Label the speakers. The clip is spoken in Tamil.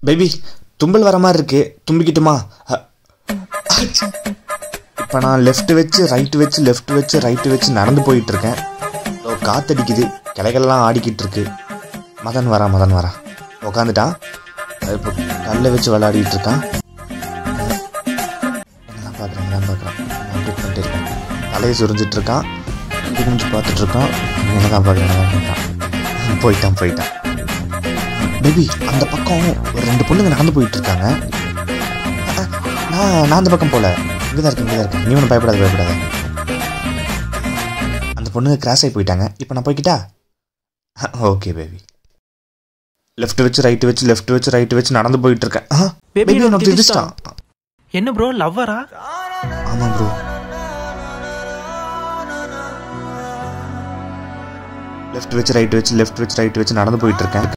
Speaker 1: பேபி தும்பல் வர மாதிரி இருக்கு தும்பிக்கிட்டுமா இப்போ நான் லெஃப்ட் வச்சு ரைட்டு வச்சு லெஃப்ட் வச்சு ரைட்டு வச்சு நடந்து போயிட்டு இருக்கேன் இதோ காத்தடிக்குது கிளைகள்லாம் ஆடிக்கிட்டு இருக்கு மதன் வரா மதன் வரா உக்காந்துட்டான் இப்போ கல்லை வச்சு விளையாடிட்டு இருக்கான் என்னதான் பார்க்குறேன் என்னதான் பார்க்குறான் அப்டேட் பண்ணிட்டு இருக்கேன் தலையை சுரிஞ்சிட்டு இருக்கான் இது கொஞ்சம் பார்த்துட்டு இருக்கான் என்னதான் பார்க்குறேன் என்னதான் பார்க்குறான் போயிட்டான் போயிட்டான் பேபி அந்த பக்கம் ஒரு ரெண்டு பொண்ணுங்க நடந்து போயிட்டு இருக்காங்க அஹ், நான் நான் அந்த பக்கம் போல இங்கே தான் இருக்கேன் இங்கே தான் இருக்கேன் நீ ஒன்றும் பயப்படாத பயப்படாத அந்த பொண்ணுங்க கிராஸ் ஆகி போயிட்டாங்க இப்போ நான் போய்க்கிட்டா ஓகே பேபி லெஃப்ட் வச்சு ரைட்டு வச்சு லெஃப்ட் வச்சு ரைட்டு வச்சு நடந்து போயிட்டு இருக்கேன் ஆ
Speaker 2: Baby,
Speaker 1: பேபி
Speaker 2: நான்
Speaker 1: நான் திதிச்சிட்டான்
Speaker 2: என்ன ப்ரோ லவ்வரா
Speaker 1: ஆமாம் ப்ரோ லெஃப்ட் வச்சு ரைட் வச்சு லெஃப்ட் வச்சு ரைட் வச்சு நடந்து போயிட்டு இருக்கேன்